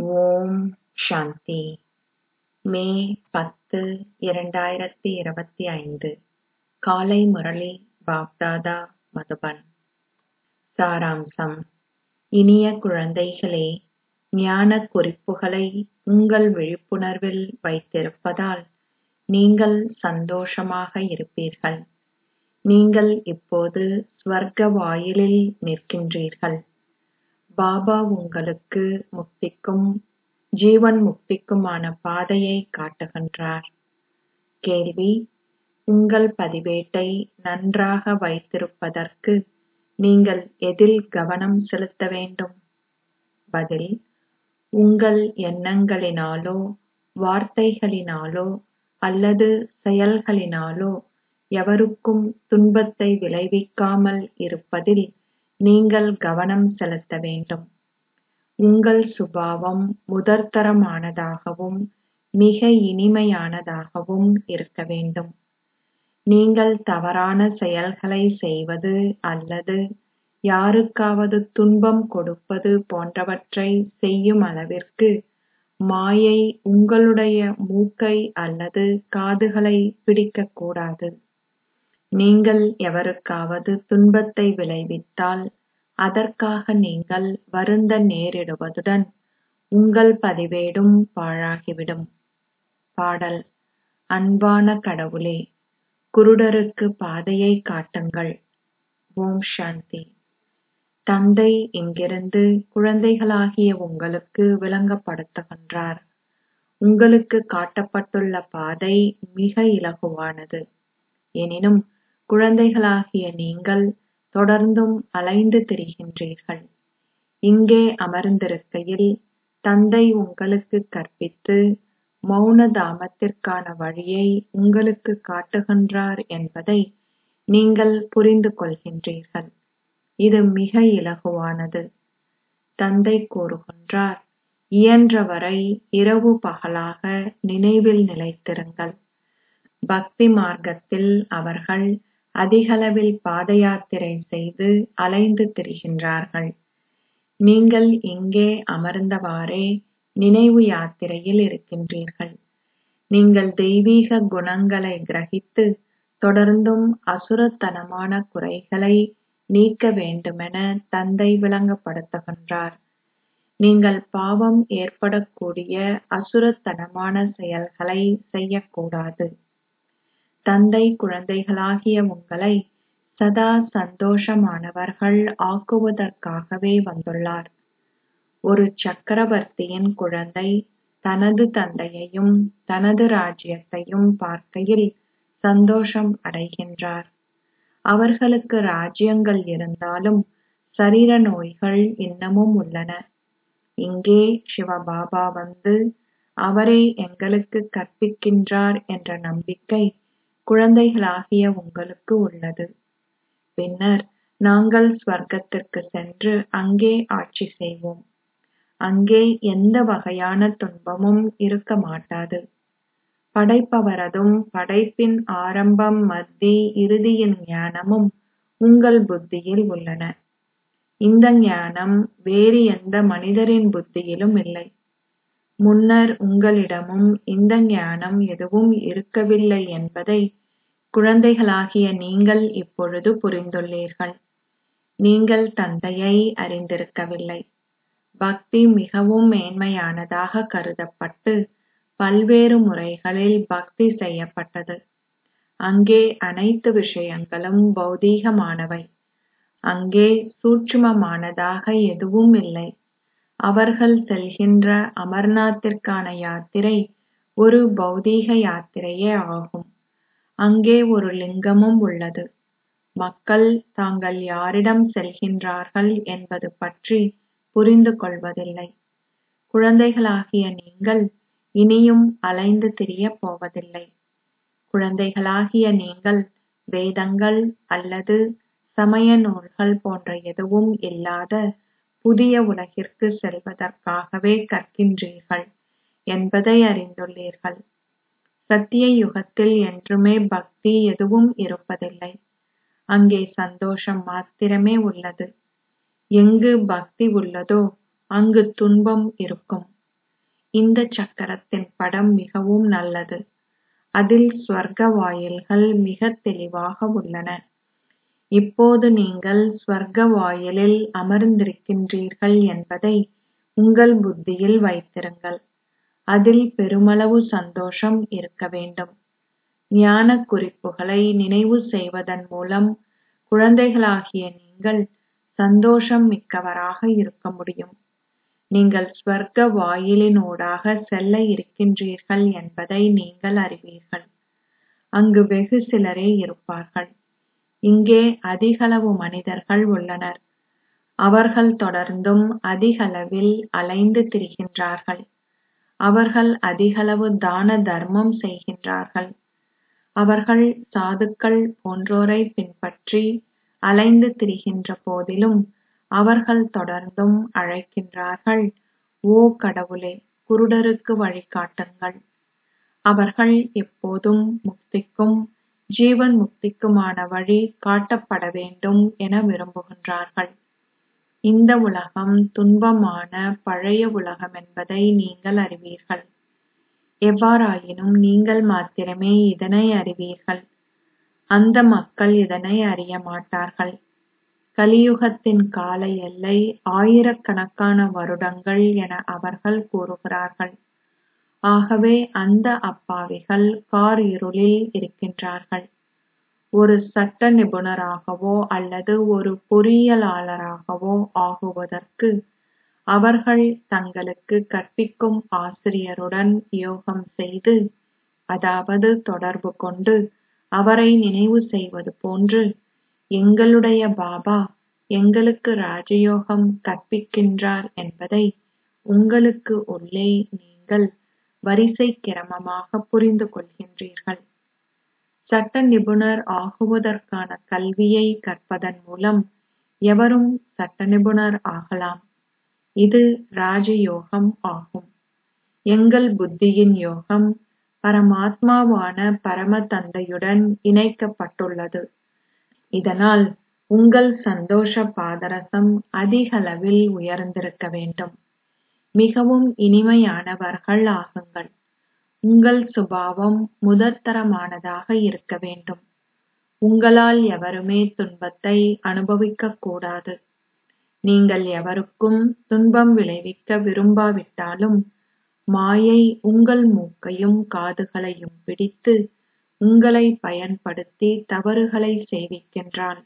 ஓம் சாந்தி மே பத்து இரண்டாயிரத்தி இருபத்தி ஐந்து காலை முரளி பாப்தாதா மதுபன் சாராம்சம் இனிய குழந்தைகளே ஞானக் குறிப்புகளை உங்கள் விழிப்புணர்வில் வைத்திருப்பதால் நீங்கள் சந்தோஷமாக இருப்பீர்கள் நீங்கள் இப்போது சுவர்க்க வாயிலில் நிற்கின்றீர்கள் பாபா உங்களுக்கு முக்திக்கும் ஜீவன் முக்திக்குமான பாதையை காட்டுகின்றார் கேள்வி உங்கள் பதிவேட்டை நன்றாக வைத்திருப்பதற்கு நீங்கள் எதில் கவனம் செலுத்த வேண்டும் பதில் உங்கள் எண்ணங்களினாலோ வார்த்தைகளினாலோ அல்லது செயல்களினாலோ எவருக்கும் துன்பத்தை விளைவிக்காமல் இருப்பதில் நீங்கள் கவனம் செலுத்த வேண்டும் உங்கள் சுபாவம் முதற்தரமானதாகவும் மிக இனிமையானதாகவும் இருக்க வேண்டும் நீங்கள் தவறான செயல்களை செய்வது அல்லது யாருக்காவது துன்பம் கொடுப்பது போன்றவற்றை செய்யும் அளவிற்கு மாயை உங்களுடைய மூக்கை அல்லது காதுகளை பிடிக்கக் கூடாது நீங்கள் எவருக்காவது துன்பத்தை விளைவித்தால் அதற்காக நீங்கள் வருந்த நேரிடுவதுடன் உங்கள் பதிவேடும் பாழாகிவிடும் பாடல் அன்பான கடவுளே குருடருக்கு பாதையை காட்டுங்கள் ஓம் சாந்தி தந்தை இங்கிருந்து குழந்தைகளாகிய உங்களுக்கு விளங்கப்படுத்துகின்றார் உங்களுக்கு காட்டப்பட்டுள்ள பாதை மிக இலகுவானது எனினும் குழந்தைகளாகிய நீங்கள் தொடர்ந்தும் அலைந்து திரிகின்றீர்கள் இங்கே அமர்ந்திருக்கையில் தந்தை உங்களுக்கு கற்பித்து மௌன தாமத்திற்கான வழியை உங்களுக்கு காட்டுகின்றார் என்பதை நீங்கள் புரிந்து கொள்கின்றீர்கள் இது மிக இலகுவானது தந்தை கூறுகின்றார் இயன்றவரை இரவு பகலாக நினைவில் நிலைத்திருங்கள் பக்தி மார்க்கத்தில் அவர்கள் அதிகளவில் பாத யாத்திரை செய்து அலைந்து திரிகின்றார்கள் நீங்கள் இங்கே அமர்ந்தவாறே நினைவு யாத்திரையில் இருக்கின்றீர்கள் நீங்கள் தெய்வீக குணங்களை கிரகித்து தொடர்ந்தும் அசுரத்தனமான குறைகளை நீக்க வேண்டுமென தந்தை விளங்கப்படுத்துகின்றார் நீங்கள் பாவம் ஏற்படக்கூடிய அசுரத்தனமான செயல்களை செய்யக்கூடாது தந்தை குழந்தைகளாகிய உங்களை சதா சந்தோஷமானவர்கள் ஆக்குவதற்காகவே வந்துள்ளார் ஒரு சக்கரவர்த்தியின் குழந்தை தனது தந்தையையும் தனது ராஜ்யத்தையும் பார்க்கையில் சந்தோஷம் அடைகின்றார் அவர்களுக்கு ராஜ்யங்கள் இருந்தாலும் சரீர நோய்கள் இன்னமும் உள்ளன இங்கே சிவபாபா வந்து அவரே எங்களுக்கு கற்பிக்கின்றார் என்ற நம்பிக்கை குழந்தைகளாகிய உங்களுக்கு உள்ளது பின்னர் நாங்கள் ஸ்வர்க்கத்திற்கு சென்று அங்கே ஆட்சி செய்வோம் அங்கே எந்த வகையான துன்பமும் இருக்க மாட்டாது படைப்பவரதும் படைப்பின் ஆரம்பம் மத்தி இறுதியின் ஞானமும் உங்கள் புத்தியில் உள்ளன இந்த ஞானம் வேறு எந்த மனிதரின் புத்தியிலும் இல்லை முன்னர் உங்களிடமும் இந்த ஞானம் எதுவும் இருக்கவில்லை என்பதை குழந்தைகளாகிய நீங்கள் இப்பொழுது புரிந்துள்ளீர்கள் நீங்கள் தந்தையை அறிந்திருக்கவில்லை பக்தி மிகவும் மேன்மையானதாக கருதப்பட்டு பல்வேறு முறைகளில் பக்தி செய்யப்பட்டது அங்கே அனைத்து விஷயங்களும் பௌதீகமானவை அங்கே சூட்சுமமானதாக எதுவும் இல்லை அவர்கள் செல்கின்ற அமர்நாத்திற்கான யாத்திரை ஒரு பௌதீக யாத்திரையே ஆகும் அங்கே ஒரு லிங்கமும் உள்ளது மக்கள் தாங்கள் யாரிடம் செல்கின்றார்கள் என்பது பற்றி புரிந்து கொள்வதில்லை குழந்தைகளாகிய நீங்கள் இனியும் அலைந்து திரியப் போவதில்லை குழந்தைகளாகிய நீங்கள் வேதங்கள் அல்லது சமய நூல்கள் போன்ற எதுவும் இல்லாத புதிய உலகிற்கு செல்வதற்காகவே கற்கின்றீர்கள் என்பதை அறிந்துள்ளீர்கள் சத்திய யுகத்தில் என்றுமே பக்தி எதுவும் இருப்பதில்லை அங்கே சந்தோஷம் மாத்திரமே உள்ளது எங்கு பக்தி உள்ளதோ அங்கு துன்பம் இருக்கும் இந்த சக்கரத்தின் படம் மிகவும் நல்லது அதில் ஸ்வர்க்க வாயில்கள் மிகத் தெளிவாக உள்ளன இப்போது நீங்கள் ஸ்வர்க்க வாயிலில் அமர்ந்திருக்கின்றீர்கள் என்பதை உங்கள் புத்தியில் வைத்திருங்கள் அதில் பெருமளவு சந்தோஷம் இருக்க வேண்டும் ஞான குறிப்புகளை நினைவு செய்வதன் மூலம் குழந்தைகளாகிய நீங்கள் சந்தோஷம் மிக்கவராக இருக்க முடியும் நீங்கள் ஸ்வர்க்க வாயிலினூடாக செல்ல இருக்கின்றீர்கள் என்பதை நீங்கள் அறிவீர்கள் அங்கு வெகு சிலரே இருப்பார்கள் இங்கே அதிகளவு மனிதர்கள் உள்ளனர் அவர்கள் தொடர்ந்தும் அதிகளவில் அலைந்து திரிகின்றார்கள் அவர்கள் அதிகளவு தான தர்மம் செய்கின்றார்கள் அவர்கள் சாதுக்கள் போன்றோரை பின்பற்றி அலைந்து திரிகின்ற போதிலும் அவர்கள் தொடர்ந்தும் அழைக்கின்றார்கள் ஓ கடவுளே குருடருக்கு வழிகாட்டுங்கள் அவர்கள் எப்போதும் முக்திக்கும் ஜீவன் முக்திக்குமான வழி காட்டப்பட வேண்டும் என விரும்புகின்றார்கள் இந்த உலகம் துன்பமான பழைய உலகம் என்பதை நீங்கள் அறிவீர்கள் எவ்வாறாயினும் நீங்கள் மாத்திரமே இதனை அறிவீர்கள் அந்த மக்கள் இதனை அறிய மாட்டார்கள் கலியுகத்தின் கால எல்லை ஆயிரக்கணக்கான வருடங்கள் என அவர்கள் கூறுகிறார்கள் ஆகவே அந்த அப்பாவிகள் கார் இருளில் இருக்கின்றார்கள் ஒரு சட்ட நிபுணராகவோ அல்லது ஒரு பொறியியலாளராகவோ ஆகுவதற்கு அவர்கள் தங்களுக்கு கற்பிக்கும் ஆசிரியருடன் யோகம் செய்து அதாவது தொடர்பு கொண்டு அவரை நினைவு செய்வது போன்று எங்களுடைய பாபா எங்களுக்கு ராஜயோகம் கற்பிக்கின்றார் என்பதை உங்களுக்கு உள்ளே நீங்கள் வரிசை கிரமமாக புரிந்து கொள்கின்றீர்கள் சட்ட நிபுணர் ஆகுவதற்கான கல்வியை கற்பதன் மூலம் எவரும் சட்ட நிபுணர் ஆகலாம் இது ராஜயோகம் ஆகும் எங்கள் புத்தியின் யோகம் பரமாத்மாவான பரம தந்தையுடன் இணைக்கப்பட்டுள்ளது இதனால் உங்கள் சந்தோஷ பாதரசம் அதிகளவில் உயர்ந்திருக்க வேண்டும் மிகவும் இனிமையானவர்கள் ஆகுங்கள் உங்கள் சுபாவம் முதற்தரமானதாக இருக்க வேண்டும் உங்களால் எவருமே துன்பத்தை அனுபவிக்கக் கூடாது நீங்கள் எவருக்கும் துன்பம் விளைவிக்க விரும்பாவிட்டாலும் மாயை உங்கள் மூக்கையும் காதுகளையும் பிடித்து உங்களை பயன்படுத்தி தவறுகளை செய்விக்கின்றான்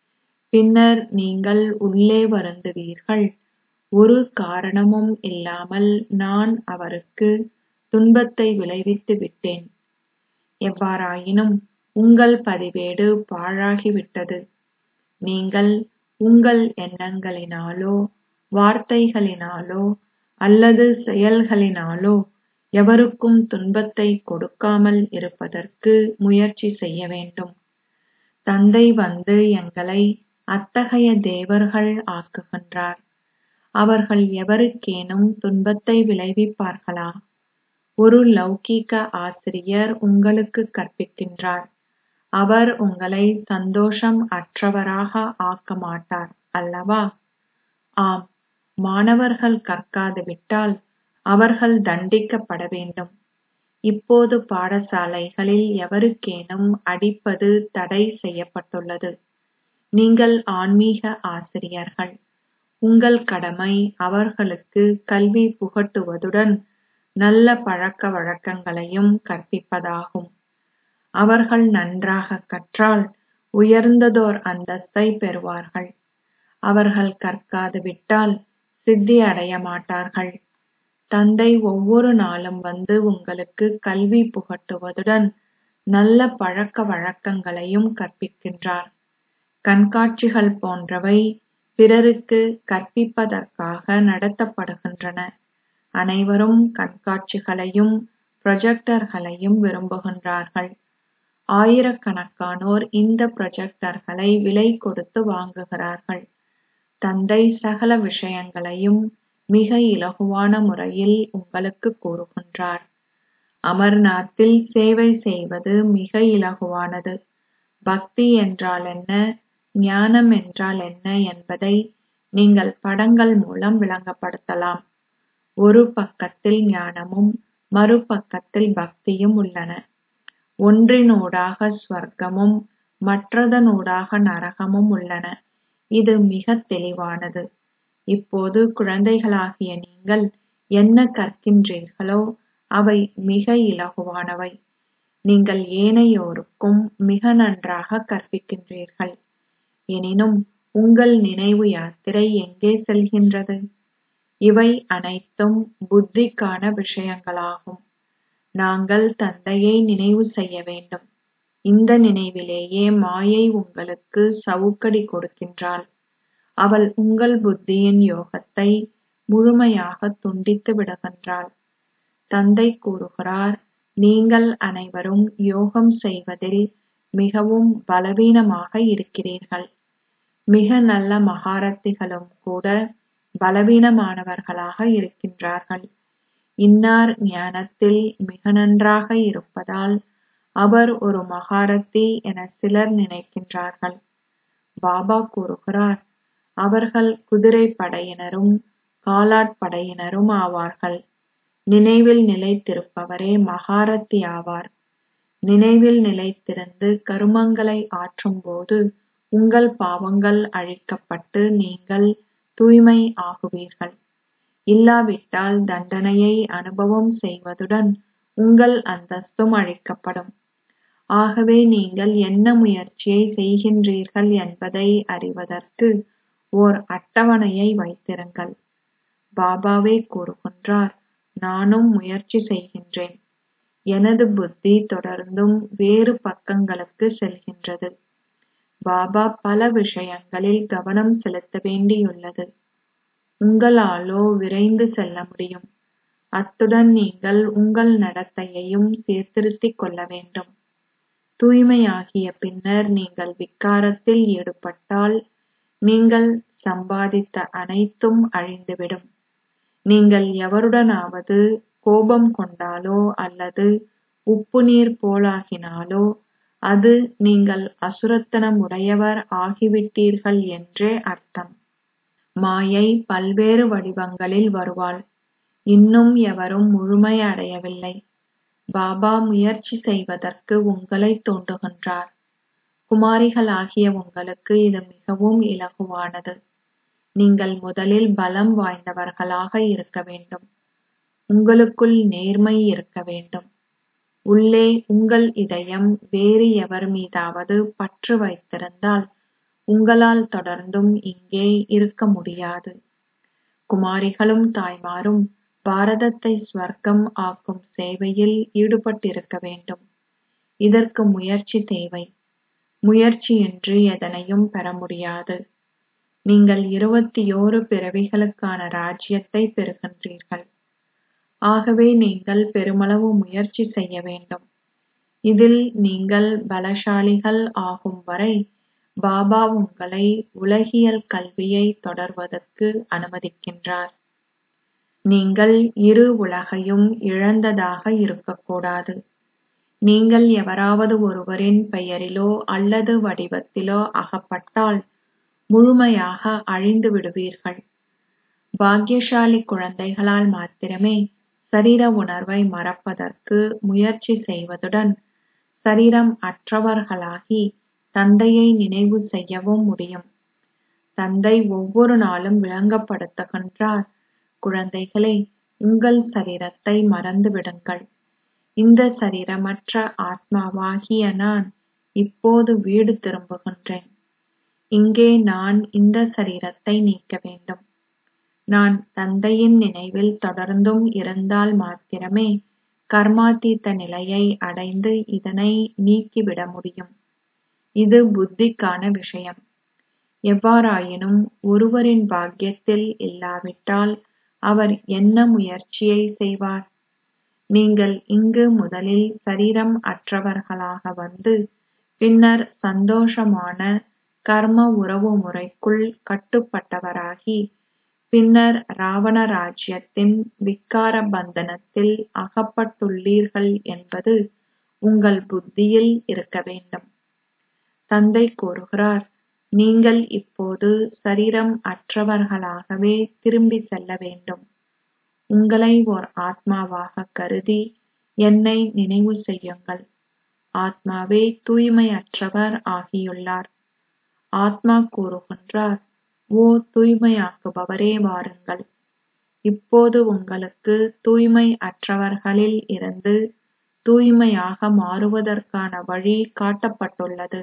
பின்னர் நீங்கள் உள்ளே வருந்துவீர்கள் ஒரு காரணமும் இல்லாமல் நான் அவருக்கு துன்பத்தை விளைவித்து விட்டேன் எவ்வாறாயினும் உங்கள் பதிவேடு பாழாகிவிட்டது நீங்கள் உங்கள் எண்ணங்களினாலோ வார்த்தைகளினாலோ அல்லது செயல்களினாலோ எவருக்கும் துன்பத்தை கொடுக்காமல் இருப்பதற்கு முயற்சி செய்ய வேண்டும் தந்தை வந்து எங்களை அத்தகைய தேவர்கள் ஆக்குகின்றார் அவர்கள் எவருக்கேனும் துன்பத்தை விளைவிப்பார்களா ஒரு லௌகீக ஆசிரியர் உங்களுக்கு கற்பிக்கின்றார் அவர் உங்களை சந்தோஷம் அற்றவராக ஆக்க மாட்டார் அல்லவா ஆம் மாணவர்கள் கற்காது விட்டால் அவர்கள் தண்டிக்கப்பட வேண்டும் இப்போது பாடசாலைகளில் எவருக்கேனும் அடிப்பது தடை செய்யப்பட்டுள்ளது நீங்கள் ஆன்மீக ஆசிரியர்கள் உங்கள் கடமை அவர்களுக்கு கல்வி புகட்டுவதுடன் நல்ல பழக்க வழக்கங்களையும் கற்பிப்பதாகும் அவர்கள் நன்றாக கற்றால் உயர்ந்ததோர் அந்தஸ்தை பெறுவார்கள் அவர்கள் கற்காது விட்டால் சித்தி அடைய மாட்டார்கள் தந்தை ஒவ்வொரு நாளும் வந்து உங்களுக்கு கல்வி புகட்டுவதுடன் நல்ல பழக்க வழக்கங்களையும் கற்பிக்கின்றார் கண்காட்சிகள் போன்றவை பிறருக்கு கற்பிப்பதற்காக நடத்தப்படுகின்றன அனைவரும் கண்காட்சிகளையும் ப்ரொஜெக்டர்களையும் விரும்புகின்றார்கள் ஆயிரக்கணக்கானோர் இந்த ப்ரொஜெக்டர்களை விலை கொடுத்து வாங்குகிறார்கள் தந்தை சகல விஷயங்களையும் மிக இலகுவான முறையில் உங்களுக்கு கூறுகின்றார் அமர்நாத்தில் சேவை செய்வது மிக இலகுவானது பக்தி என்றால் என்ன ஞானம் என்றால் என்ன என்பதை நீங்கள் படங்கள் மூலம் விளங்கப்படுத்தலாம் ஒரு பக்கத்தில் ஞானமும் மறுபக்கத்தில் பக்தியும் உள்ளன ஒன்றினூடாக ஸ்வர்க்கமும் மற்றதனூடாக நரகமும் உள்ளன இது மிகத் தெளிவானது இப்போது குழந்தைகளாகிய நீங்கள் என்ன கற்கின்றீர்களோ அவை மிக இலகுவானவை நீங்கள் ஏனையோருக்கும் மிக நன்றாக கற்பிக்கின்றீர்கள் எனினும் உங்கள் நினைவு யாத்திரை எங்கே செல்கின்றது இவை அனைத்தும் புத்திக்கான விஷயங்களாகும் நாங்கள் தந்தையை நினைவு செய்ய வேண்டும் இந்த நினைவிலேயே மாயை உங்களுக்கு சவுக்கடி கொடுக்கின்றாள் அவள் உங்கள் புத்தியின் யோகத்தை முழுமையாக துண்டித்து விடுகின்றாள் தந்தை கூறுகிறார் நீங்கள் அனைவரும் யோகம் செய்வதில் மிகவும் பலவீனமாக இருக்கிறீர்கள் மிக நல்ல மகாரத்திகளும் கூட பலவீனமானவர்களாக இருக்கின்றார்கள் இன்னார் ஞானத்தில் மிக நன்றாக இருப்பதால் அவர் ஒரு மகாரத்தி என சிலர் நினைக்கின்றார்கள் பாபா கூறுகிறார் அவர்கள் குதிரை படையினரும் காலாட்படையினரும் ஆவார்கள் நினைவில் நிலைத்திருப்பவரே மகாரத்தி ஆவார் நினைவில் நிலைத்திருந்து கருமங்களை ஆற்றும்போது உங்கள் பாவங்கள் அழிக்கப்பட்டு நீங்கள் தூய்மை ஆகுவீர்கள் இல்லாவிட்டால் தண்டனையை அனுபவம் செய்வதுடன் உங்கள் அந்தஸ்தும் அழிக்கப்படும் ஆகவே நீங்கள் என்ன முயற்சியை செய்கின்றீர்கள் என்பதை அறிவதற்கு ஓர் அட்டவணையை வைத்திருங்கள் பாபாவே கூறுகின்றார் நானும் முயற்சி செய்கின்றேன் எனது புத்தி தொடர்ந்தும் வேறு பக்கங்களுக்கு செல்கின்றது பாபா பல விஷயங்களில் கவனம் செலுத்த வேண்டியுள்ளது உங்களாலோ விரைந்து செல்ல முடியும் அத்துடன் நீங்கள் உங்கள் நடத்தையையும் சீர்திருத்திக் கொள்ள வேண்டும் தூய்மையாகிய பின்னர் நீங்கள் விக்காரத்தில் ஈடுபட்டால் நீங்கள் சம்பாதித்த அனைத்தும் அழிந்துவிடும் நீங்கள் எவருடனாவது கோபம் கொண்டாலோ அல்லது உப்பு நீர் போலாகினாலோ அது நீங்கள் அசுரத்தனம் உடையவர் ஆகிவிட்டீர்கள் என்றே அர்த்தம் மாயை பல்வேறு வடிவங்களில் வருவாள் இன்னும் எவரும் முழுமை அடையவில்லை பாபா முயற்சி செய்வதற்கு உங்களை தூண்டுகின்றார் குமாரிகளாகிய உங்களுக்கு இது மிகவும் இலகுவானது நீங்கள் முதலில் பலம் வாய்ந்தவர்களாக இருக்க வேண்டும் உங்களுக்குள் நேர்மை இருக்க வேண்டும் உள்ளே உங்கள் இதயம் வேறு எவர் மீதாவது பற்று வைத்திருந்தால் உங்களால் தொடர்ந்தும் இங்கே இருக்க முடியாது குமாரிகளும் தாய்மாரும் பாரதத்தை ஸ்வர்க்கம் ஆக்கும் சேவையில் ஈடுபட்டிருக்க வேண்டும் இதற்கு முயற்சி தேவை முயற்சியின்றி எதனையும் பெற முடியாது நீங்கள் இருபத்தியோரு பிறவிகளுக்கான ராஜ்யத்தை பெறுகின்றீர்கள் ஆகவே நீங்கள் பெருமளவு முயற்சி செய்ய வேண்டும் இதில் நீங்கள் பலசாலிகள் ஆகும் வரை பாபா உங்களை உலகியல் கல்வியை தொடர்வதற்கு அனுமதிக்கின்றார் நீங்கள் இரு உலகையும் இழந்ததாக இருக்கக்கூடாது நீங்கள் எவராவது ஒருவரின் பெயரிலோ அல்லது வடிவத்திலோ அகப்பட்டால் முழுமையாக அழிந்து விடுவீர்கள் பாக்கியசாலி குழந்தைகளால் மாத்திரமே சரீர உணர்வை மறப்பதற்கு முயற்சி செய்வதுடன் சரீரம் அற்றவர்களாகி தந்தையை நினைவு செய்யவும் முடியும் தந்தை ஒவ்வொரு நாளும் விளங்கப்படுத்துகின்றார் குழந்தைகளே உங்கள் சரீரத்தை மறந்து விடுங்கள் இந்த சரீரமற்ற ஆத்மாவாகிய நான் இப்போது வீடு திரும்புகின்றேன் இங்கே நான் இந்த சரீரத்தை நீக்க வேண்டும் நான் தந்தையின் நினைவில் தொடர்ந்தும் இருந்தால் மாத்திரமே கர்மாத்தீத்த நிலையை அடைந்து இதனை நீக்கிவிட முடியும் இது புத்திக்கான விஷயம் எவ்வாறாயினும் ஒருவரின் பாக்கியத்தில் இல்லாவிட்டால் அவர் என்ன முயற்சியை செய்வார் நீங்கள் இங்கு முதலில் சரீரம் அற்றவர்களாக வந்து பின்னர் சந்தோஷமான கர்ம உறவு முறைக்குள் கட்டுப்பட்டவராகி பின்னர் ராவண ராஜ்யத்தின் விக்கார பந்தனத்தில் அகப்பட்டுள்ளீர்கள் என்பது உங்கள் புத்தியில் இருக்க வேண்டும் தந்தை கூறுகிறார் நீங்கள் இப்போது சரீரம் அற்றவர்களாகவே திரும்பி செல்ல வேண்டும் உங்களை ஓர் ஆத்மாவாக கருதி என்னை நினைவு செய்யுங்கள் ஆத்மாவே தூய்மையற்றவர் ஆகியுள்ளார் ஆத்மா கூறுகின்றார் ஓ தூய்மையாக்குபவரே வாருங்கள் இப்போது உங்களுக்கு தூய்மை அற்றவர்களில் இருந்து தூய்மையாக மாறுவதற்கான வழி காட்டப்பட்டுள்ளது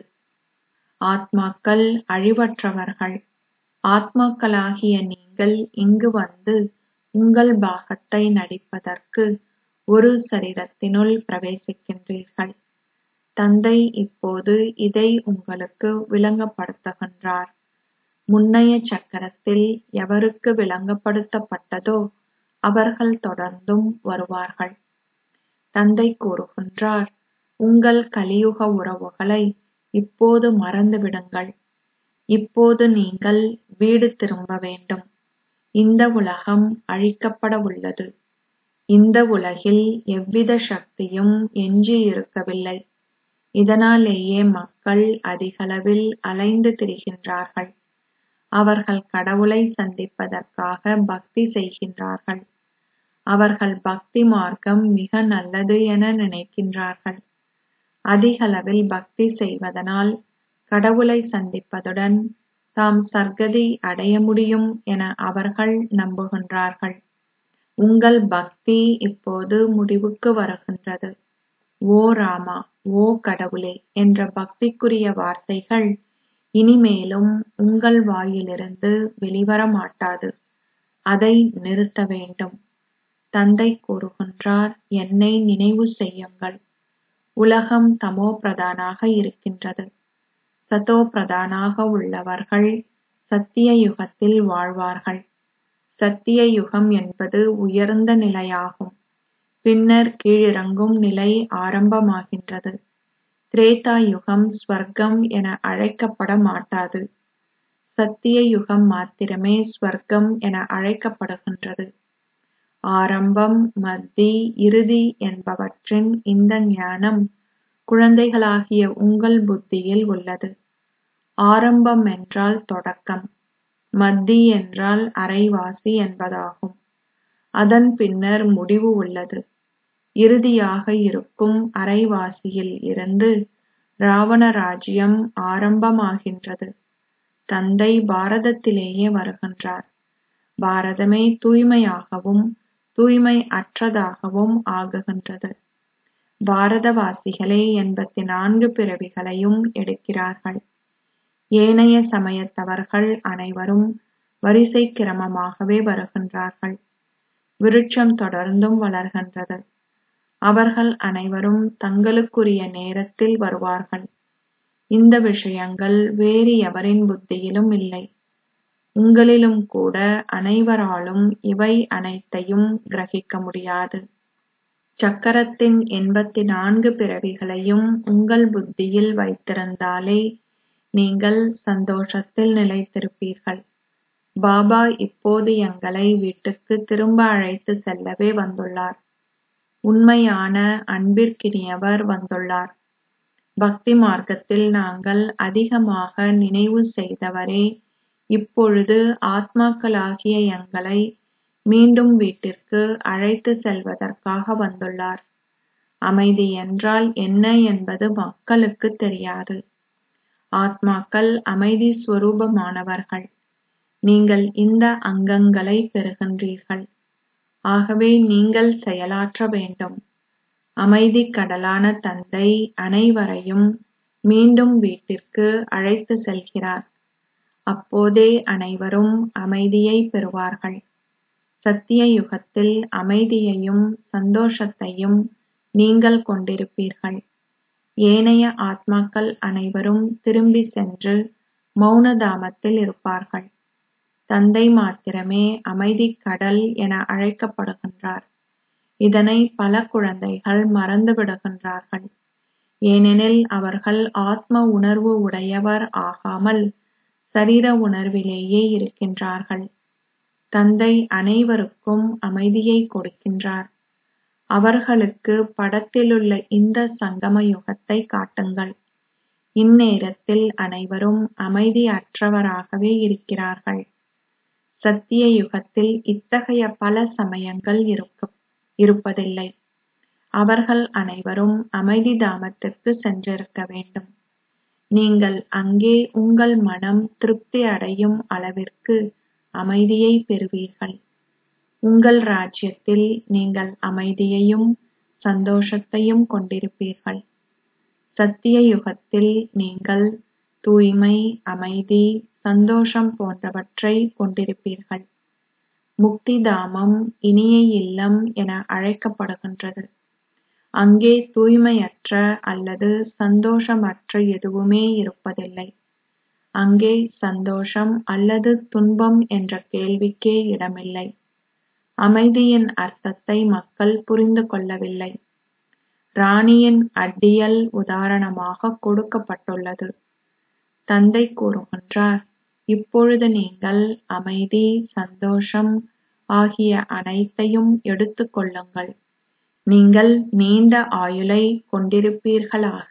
ஆத்மாக்கள் அழிவற்றவர்கள் ஆத்மாக்களாகிய நீங்கள் இங்கு வந்து உங்கள் பாகத்தை நடிப்பதற்கு ஒரு சரீரத்தினுள் பிரவேசிக்கின்றீர்கள் தந்தை இப்போது இதை உங்களுக்கு விளங்கப்படுத்துகின்றார் முன்னைய சக்கரத்தில் எவருக்கு விளங்கப்படுத்தப்பட்டதோ அவர்கள் தொடர்ந்தும் வருவார்கள் தந்தை கூறுகின்றார் உங்கள் கலியுக உறவுகளை இப்போது மறந்துவிடுங்கள் இப்போது நீங்கள் வீடு திரும்ப வேண்டும் இந்த உலகம் அழிக்கப்பட உள்ளது இந்த உலகில் எவ்வித சக்தியும் எஞ்சி இருக்கவில்லை இதனாலேயே மக்கள் அதிகளவில் அலைந்து திரிகின்றார்கள் அவர்கள் கடவுளை சந்திப்பதற்காக பக்தி செய்கின்றார்கள் அவர்கள் பக்தி மார்க்கம் மிக நல்லது என நினைக்கின்றார்கள் அதிகளவில் பக்தி செய்வதனால் கடவுளை சந்திப்பதுடன் தாம் சர்க்கதி அடைய முடியும் என அவர்கள் நம்புகின்றார்கள் உங்கள் பக்தி இப்போது முடிவுக்கு வருகின்றது ஓ ராமா ஓ கடவுளே என்ற பக்திக்குரிய வார்த்தைகள் இனிமேலும் உங்கள் வாயிலிருந்து வெளிவர மாட்டாது அதை நிறுத்த வேண்டும் தந்தை கூறுகின்றார் என்னை நினைவு செய்யுங்கள் உலகம் தமோ பிரதானாக இருக்கின்றது சதோ பிரதானாக உள்ளவர்கள் சத்திய யுகத்தில் வாழ்வார்கள் சத்திய யுகம் என்பது உயர்ந்த நிலையாகும் பின்னர் கீழிறங்கும் நிலை ஆரம்பமாகின்றது திரேதா யுகம் ஸ்வர்க்கம் என அழைக்கப்பட மாட்டாது சத்திய யுகம் மாத்திரமே ஸ்வர்க்கம் என அழைக்கப்படுகின்றது ஆரம்பம் மத்தி இறுதி என்பவற்றின் இந்த ஞானம் குழந்தைகளாகிய உங்கள் புத்தியில் உள்ளது ஆரம்பம் என்றால் தொடக்கம் மத்தி என்றால் அரைவாசி என்பதாகும் அதன் பின்னர் முடிவு உள்ளது இறுதியாக இருக்கும் அரைவாசியில் இருந்து ராவண ராஜ்யம் ஆரம்பமாகின்றது தந்தை பாரதத்திலேயே வருகின்றார் பாரதமே தூய்மையாகவும் தூய்மை அற்றதாகவும் ஆகுகின்றது பாரதவாசிகளே எண்பத்தி நான்கு பிறவிகளையும் எடுக்கிறார்கள் ஏனைய சமயத்தவர்கள் அனைவரும் வரிசை கிரமமாகவே வருகின்றார்கள் விருட்சம் தொடர்ந்தும் வளர்கின்றது அவர்கள் அனைவரும் தங்களுக்குரிய நேரத்தில் வருவார்கள் இந்த விஷயங்கள் வேறு எவரின் புத்தியிலும் இல்லை உங்களிலும் கூட அனைவராலும் இவை அனைத்தையும் கிரகிக்க முடியாது சக்கரத்தின் எண்பத்தி நான்கு பிறவிகளையும் உங்கள் புத்தியில் வைத்திருந்தாலே நீங்கள் சந்தோஷத்தில் நிலைத்திருப்பீர்கள் பாபா இப்போது எங்களை வீட்டுக்கு திரும்ப அழைத்து செல்லவே வந்துள்ளார் உண்மையான அன்பிற்கினியவர் வந்துள்ளார் பக்தி மார்க்கத்தில் நாங்கள் அதிகமாக நினைவு செய்தவரே இப்பொழுது ஆத்மாக்களாகிய எங்களை மீண்டும் வீட்டிற்கு அழைத்து செல்வதற்காக வந்துள்ளார் அமைதி என்றால் என்ன என்பது மக்களுக்கு தெரியாது ஆத்மாக்கள் அமைதி ஸ்வரூபமானவர்கள் நீங்கள் இந்த அங்கங்களை பெறுகின்றீர்கள் ஆகவே நீங்கள் செயலாற்ற வேண்டும் அமைதி கடலான தந்தை அனைவரையும் மீண்டும் வீட்டிற்கு அழைத்து செல்கிறார் அப்போதே அனைவரும் அமைதியை பெறுவார்கள் சத்திய யுகத்தில் அமைதியையும் சந்தோஷத்தையும் நீங்கள் கொண்டிருப்பீர்கள் ஏனைய ஆத்மாக்கள் அனைவரும் திரும்பி சென்று மௌனதாமத்தில் இருப்பார்கள் தந்தை மாத்திரமே அமைதி கடல் என அழைக்கப்படுகின்றார் இதனை பல குழந்தைகள் மறந்து விடுகின்றார்கள் ஏனெனில் அவர்கள் ஆத்ம உணர்வு உடையவர் ஆகாமல் சரீர உணர்விலேயே இருக்கின்றார்கள் தந்தை அனைவருக்கும் அமைதியை கொடுக்கின்றார் அவர்களுக்கு படத்திலுள்ள இந்த சங்கம யுகத்தை காட்டுங்கள் இந்நேரத்தில் அனைவரும் அமைதி அற்றவராகவே இருக்கிறார்கள் சத்திய யுகத்தில் இத்தகைய பல சமயங்கள் இருப்பதில்லை அவர்கள் அனைவரும் அமைதி தாமத்திற்கு சென்றிருக்க வேண்டும் நீங்கள் அங்கே உங்கள் மனம் திருப்தி அடையும் அளவிற்கு அமைதியை பெறுவீர்கள் உங்கள் ராஜ்யத்தில் நீங்கள் அமைதியையும் சந்தோஷத்தையும் கொண்டிருப்பீர்கள் சத்திய யுகத்தில் நீங்கள் தூய்மை அமைதி சந்தோஷம் போன்றவற்றை கொண்டிருப்பீர்கள் முக்தி தாமம் இனிய இல்லம் என அழைக்கப்படுகின்றது அங்கே தூய்மையற்ற அல்லது சந்தோஷமற்ற எதுவுமே இருப்பதில்லை அங்கே சந்தோஷம் அல்லது துன்பம் என்ற கேள்விக்கே இடமில்லை அமைதியின் அர்த்தத்தை மக்கள் புரிந்து கொள்ளவில்லை ராணியின் அட்டியல் உதாரணமாக கொடுக்கப்பட்டுள்ளது தந்தை கூறுகின்றார் இப்பொழுது நீங்கள் அமைதி சந்தோஷம் ஆகிய அனைத்தையும் எடுத்துக் கொள்ளுங்கள் நீங்கள் நீண்ட ஆயுளை கொண்டிருப்பீர்களாக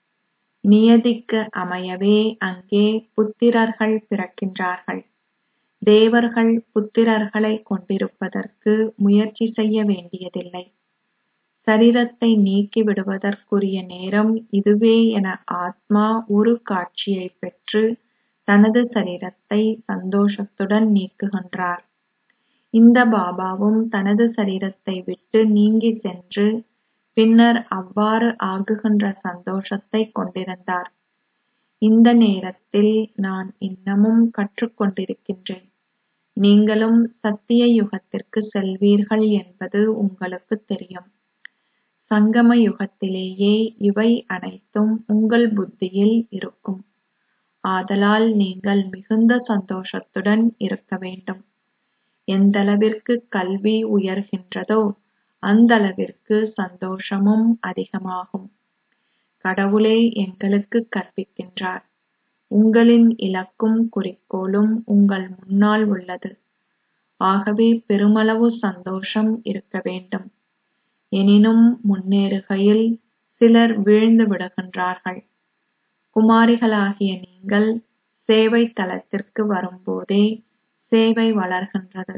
நியதிக்கு அமையவே அங்கே புத்திரர்கள் பிறக்கின்றார்கள் தேவர்கள் புத்திரர்களை கொண்டிருப்பதற்கு முயற்சி செய்ய வேண்டியதில்லை சரீரத்தை நீக்கி விடுவதற்குரிய நேரம் இதுவே என ஆத்மா ஒரு காட்சியை பெற்று தனது சரீரத்தை சந்தோஷத்துடன் நீக்குகின்றார் இந்த பாபாவும் தனது சரீரத்தை விட்டு நீங்கி சென்று பின்னர் அவ்வாறு ஆகுகின்ற சந்தோஷத்தை கொண்டிருந்தார் இந்த நேரத்தில் நான் இன்னமும் கற்றுக்கொண்டிருக்கின்றேன் நீங்களும் சத்திய யுகத்திற்கு செல்வீர்கள் என்பது உங்களுக்கு தெரியும் சங்கம யுகத்திலேயே இவை அனைத்தும் உங்கள் புத்தியில் இருக்கும் ஆதலால் நீங்கள் மிகுந்த சந்தோஷத்துடன் இருக்க வேண்டும் எந்தளவிற்கு கல்வி உயர்கின்றதோ அந்தளவிற்கு சந்தோஷமும் அதிகமாகும் கடவுளே எங்களுக்கு கற்பிக்கின்றார் உங்களின் இலக்கும் குறிக்கோளும் உங்கள் முன்னால் உள்ளது ஆகவே பெருமளவு சந்தோஷம் இருக்க வேண்டும் எனினும் முன்னேறுகையில் சிலர் வீழ்ந்து விடுகின்றார்கள் குமாரிகளாகிய நீங்கள் சேவை தளத்திற்கு வரும்போதே சேவை வளர்கின்றது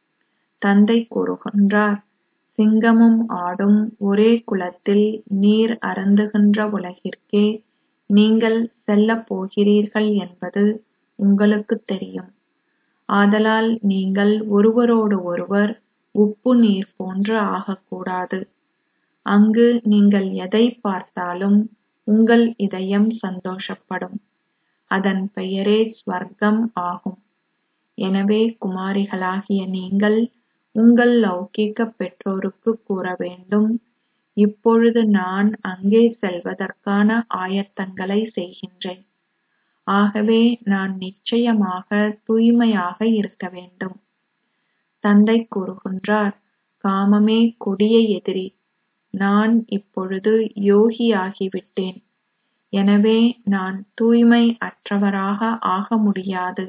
தந்தை கூறுகின்றார் சிங்கமும் ஆடும் ஒரே குளத்தில் நீர் அருந்துகின்ற உலகிற்கே நீங்கள் செல்லப் போகிறீர்கள் என்பது உங்களுக்கு தெரியும் ஆதலால் நீங்கள் ஒருவரோடு ஒருவர் உப்பு நீர் போன்று ஆகக்கூடாது அங்கு நீங்கள் எதை பார்த்தாலும் உங்கள் இதயம் சந்தோஷப்படும் அதன் பெயரே ஸ்வர்க்கம் ஆகும் எனவே குமாரிகளாகிய நீங்கள் உங்கள் லௌகீக பெற்றோருக்கு கூற வேண்டும் இப்பொழுது நான் அங்கே செல்வதற்கான ஆயத்தங்களை செய்கின்றேன் ஆகவே நான் நிச்சயமாக தூய்மையாக இருக்க வேண்டும் தந்தை கூறுகின்றார் காமமே கொடிய எதிரி நான் இப்பொழுது யோகியாகிவிட்டேன் எனவே நான் தூய்மை அற்றவராக ஆக முடியாது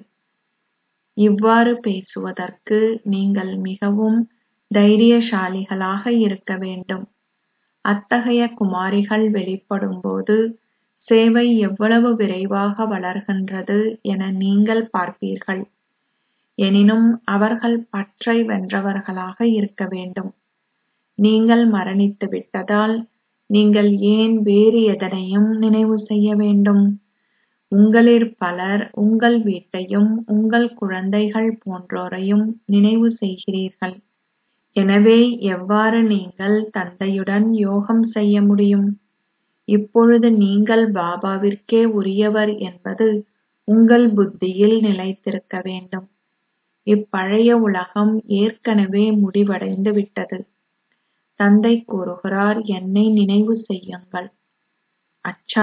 இவ்வாறு பேசுவதற்கு நீங்கள் மிகவும் தைரியசாலிகளாக இருக்க வேண்டும் அத்தகைய குமாரிகள் வெளிப்படும்போது சேவை எவ்வளவு விரைவாக வளர்கின்றது என நீங்கள் பார்ப்பீர்கள் எனினும் அவர்கள் பற்றை வென்றவர்களாக இருக்க வேண்டும் நீங்கள் மரணித்து விட்டதால் நீங்கள் ஏன் வேறு எதனையும் நினைவு செய்ய வேண்டும் உங்களிற் பலர் உங்கள் வீட்டையும் உங்கள் குழந்தைகள் போன்றோரையும் நினைவு செய்கிறீர்கள் எனவே எவ்வாறு நீங்கள் தந்தையுடன் யோகம் செய்ய முடியும் இப்பொழுது நீங்கள் பாபாவிற்கே உரியவர் என்பது உங்கள் புத்தியில் நிலைத்திருக்க வேண்டும் இப்பழைய உலகம் ஏற்கனவே முடிவடைந்து விட்டது தந்தை கூறுகிறார் என்னை நினைவு செய்யுங்கள் அச்சா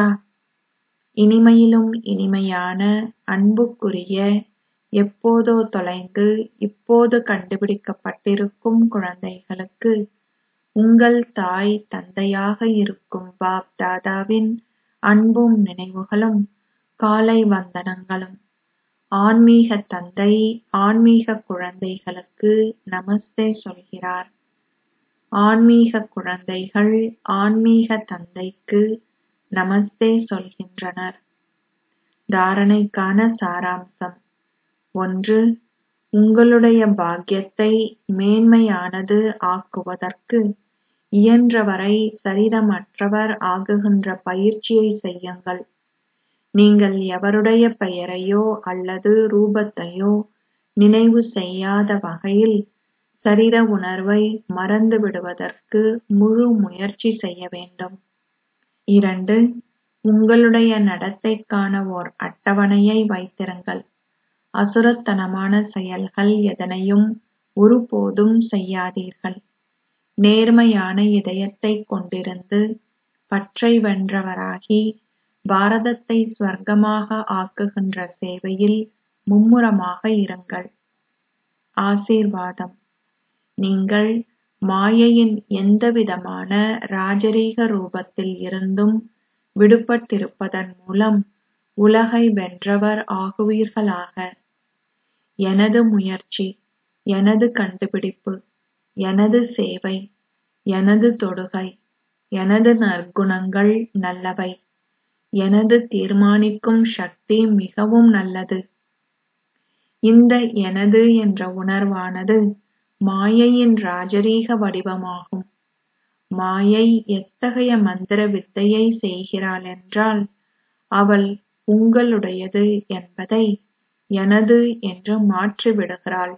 இனிமையிலும் இனிமையான அன்புக்குரிய எப்போதோ தொலைந்து இப்போது கண்டுபிடிக்கப்பட்டிருக்கும் குழந்தைகளுக்கு உங்கள் தாய் தந்தையாக இருக்கும் பாப் தாதாவின் அன்பும் நினைவுகளும் காலை வந்தனங்களும் ஆன்மீக தந்தை ஆன்மீக குழந்தைகளுக்கு நமஸ்தே சொல்கிறார் ஆன்மீக குழந்தைகள் ஆன்மீக தந்தைக்கு நமஸ்தே சொல்கின்றனர் தாரணைக்கான சாராம்சம் ஒன்று உங்களுடைய பாக்கியத்தை மேன்மையானது ஆக்குவதற்கு இயன்றவரை சரீரமற்றவர் ஆகுகின்ற பயிற்சியை செய்யுங்கள் நீங்கள் எவருடைய பெயரையோ அல்லது ரூபத்தையோ நினைவு செய்யாத வகையில் சரீர உணர்வை மறந்து விடுவதற்கு முழு முயற்சி செய்ய வேண்டும் இரண்டு உங்களுடைய நடத்தைக்கான ஓர் அட்டவணையை வைத்திருங்கள் அசுரத்தனமான செயல்கள் எதனையும் ஒருபோதும் செய்யாதீர்கள் நேர்மையான இதயத்தைக் கொண்டிருந்து பற்றை வென்றவராகி பாரதத்தை ஸ்வர்க்கமாக ஆக்குகின்ற சேவையில் மும்முரமாக இருங்கள் ஆசீர்வாதம் நீங்கள் மாயையின் எந்தவிதமான ராஜரீக ரூபத்தில் இருந்தும் விடுபட்டிருப்பதன் மூலம் உலகை வென்றவர் ஆகுவீர்களாக எனது முயற்சி எனது கண்டுபிடிப்பு எனது சேவை எனது தொடுகை எனது நற்குணங்கள் நல்லவை எனது தீர்மானிக்கும் சக்தி மிகவும் நல்லது இந்த எனது என்ற உணர்வானது மாயையின் ராஜரீக வடிவமாகும் மாயை எத்தகைய மந்திர வித்தையை செய்கிறாள் என்றால் அவள் உங்களுடையது என்பதை எனது என்று மாற்றிவிடுகிறாள்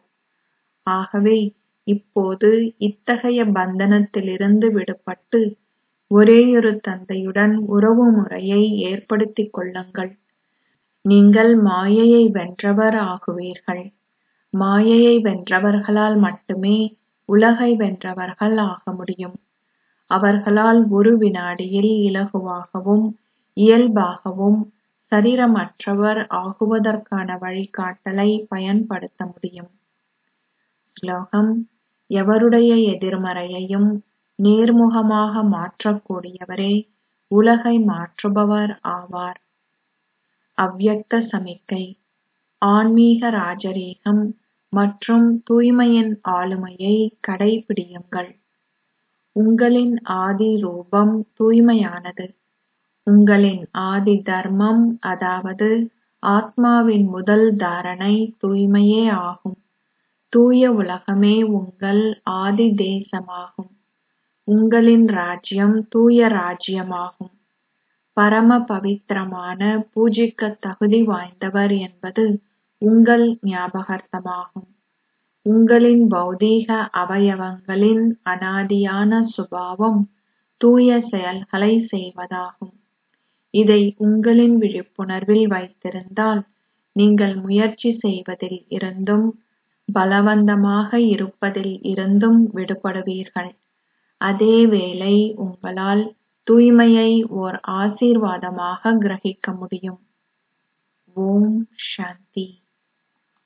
ஆகவே இப்போது இத்தகைய பந்தனத்திலிருந்து விடுபட்டு ஒரேயொரு தந்தையுடன் உறவு முறையை ஏற்படுத்திக் கொள்ளுங்கள் நீங்கள் மாயையை வென்றவர் ஆகுவீர்கள் மாயையை வென்றவர்களால் மட்டுமே உலகை வென்றவர்கள் ஆக முடியும் அவர்களால் ஒரு வினாடியில் இலகுவாகவும் இயல்பாகவும் சரீரமற்றவர் ஆகுவதற்கான வழிகாட்டலை பயன்படுத்த முடியும் ஸ்லோகம் எவருடைய எதிர்மறையையும் நேர்முகமாக மாற்றக்கூடியவரே உலகை மாற்றுபவர் ஆவார் அவ்யக்த சமிக்கை ஆன்மீக ராஜரீகம் மற்றும் தூய்மையின் ஆளுமையை கடைபிடியுங்கள் உங்களின் ஆதி ரூபம் தூய்மையானது உங்களின் ஆதி தர்மம் அதாவது ஆத்மாவின் முதல் தாரணை தூய்மையே ஆகும் தூய உலகமே உங்கள் ஆதி தேசமாகும் உங்களின் ராஜ்யம் தூய ராஜ்யமாகும் பரம பவித்திரமான பூஜிக்க தகுதி வாய்ந்தவர் என்பது உங்கள் ஞாபகார்த்தமாகும் உங்களின் பௌதீக அவயவங்களின் அனாதியான சுபாவம் தூய செயல்களை செய்வதாகும் இதை உங்களின் விழிப்புணர்வில் வைத்திருந்தால் நீங்கள் முயற்சி செய்வதில் இருந்தும் பலவந்தமாக இருப்பதில் இருந்தும் விடுபடுவீர்கள் அதேவேளை உங்களால் தூய்மையை ஓர் ஆசீர்வாதமாக கிரகிக்க முடியும் ஓம் சாந்தி